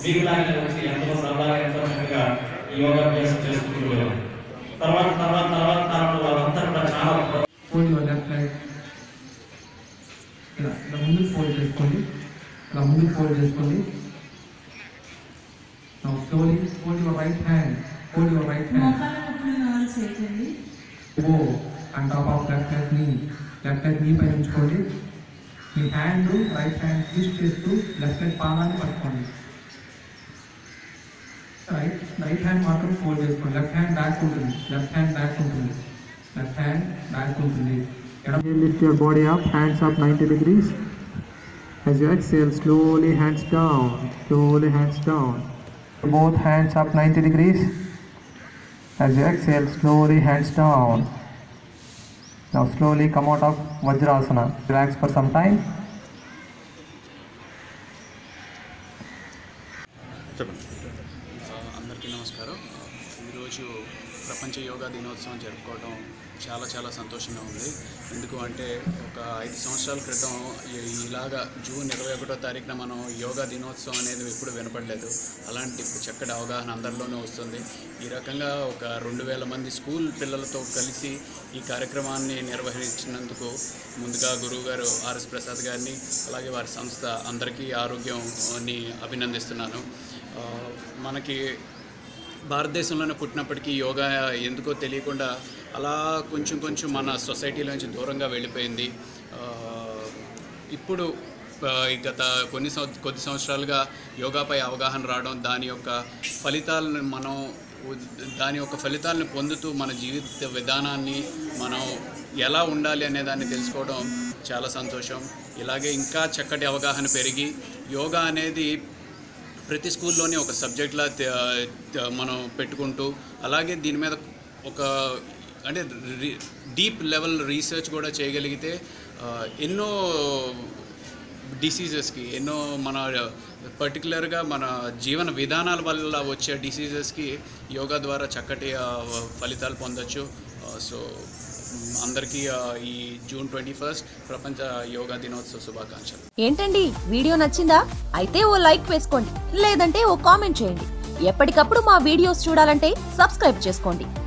మీకులాగానే వచ్చి ఎంతో సరదాగా ఎంతో చక్కగా ఈ యోగాభ్యాసం చేసుకుంటూ వెళ్ళాం తర్వాత తర్వాత తర్వాత తరంలో వాళ్ళంతా కూడా చాలా ఫోల్డ్ యువర్ లెఫ్ట్ లెగ్ ఇలా ఇలా ముందుకు ఫోల్డ్ చేసుకోండి ఇలా ముందుకు ఫోల్డ్ చేసుకోండి Now slowly fold your right hand. Fold your right hand. మోకాళ్ళ నొప్పులు నాలుగు చేయకండి Go on top of left leg knee. Left leg knee పైన ఉంచుకోండి మీ హ్యాండ్ రైట్ హ్యాండ్ ట్విస్ట్ చేస్తూ లెఫ్ట్ లెగ్ పాదాన్ని పట్టుకోండి రైట్ రైట్ హ్యాండ్ మాత్రం ఫోల్డ్ చేసుకోండి లెఫ్ట్ హ్యాండ్ బ్యాక్ ఉంటుంది లెఫ్ట్ హ్యాండ్ బ్యాక్ ఉంటుంది లెఫ్ట్ హ్యాండ్ బ్యాక్ ఉంటుంది Lift your body up, hands up 90 degrees. As you exhale, slowly hands down, slowly hands down. Both hands up 90 degrees. As you exhale, slowly hands down. Now slowly come out of Vajrasana. Relax for some time. ఆ, అందరికీ నమస్కారం ఈరోజు ప్రపంచ యోగా దినోత్సవం జరుపుకోవడం చాలా చాలా సంతోషంగా ఉంది ఎందుకు అంటే ఒక ఐదు సంవత్సరాల క్రితం ఈ- ఇలాగా జూన్ ఇరవై ఒకటో తారీఖున మనం యోగా దినోత్సవం అనేది ఎప్పుడు వినపడలేదు అలాంటి ఇప్పుడు చక్కటి అవగాహన అందరిలోనూ వస్తుంది ఈ రకంగా ఒక రెండు వేల మంది స్కూల్ పిల్లలతో కలిసి ఈ కార్యక్రమాన్ని నిర్వహించినందుకు ముందుగా గురువు గారు ఆర్ఎస్ ప్రసాద్ గారిని అలాగే వారి సంస్థ అందరికీ ఆరోగ్యంని అభినందిస్తున్నాను ఆ, మనకి భారతదేశంలోనే పుట్టినప్పటికీ యోగా ఎందుకో తెలియకుండా అలా కొంచెం కొంచెం మన సొసైటీలోంచి దూరంగా వెళ్ళిపోయింది ఆ, ఇప్పుడు ఆ, ఈ గత కొన్ని సంవ కొద్ది సంవత్సరాలుగా యోగాపై అవగాహన రావడం దాని యొక్క ఫలితాలను మనం ఉ- దాని యొక్క ఫలితాలను పొందుతూ మన జీవిత విధానాన్ని మనం ఎలా ఉండాలి అనే దాన్ని తెలుసుకోవడం చాలా సంతోషం ఇలాగే ఇంకా చక్కటి అవగాహన పెరిగి యోగా అనేది ప్రతి స్కూల్లోనే ఒక సబ్జెక్ట్లా తే- తే- మనం పెట్టుకుంటూ అలాగే దీని మీద ఒక అంటే డీప్ లెవెల్ రీసెర్చ్ కూడా చేయగలిగితే ఆ, ఎన్నో డిసీజెస్కి ఎన్నో మన పర్టికులర్గా మన జీవన విధానాల వల్ల వచ్చే డిసీజెస్కి యోగా ద్వారా చక్కటి ఆ, ఫలితాలు పొందొచ్చు సో అందరికీ ఆ, ఈ జూన్ ట్వంటీ ఫస్ట్ ప్రపంచ యోగా దినోత్సవ శుభాకాంక్షలు ఏంటండి వీడియో నచ్చిందా అయితే ఓ లైక్ వేసుకోండి లేదంటే ఓ కామెంట్ చేయండి ఎప్పటికప్పుడు మా వీడియోస్ చూడాలంటే సబ్స్క్రైబ్ చేసుకోండి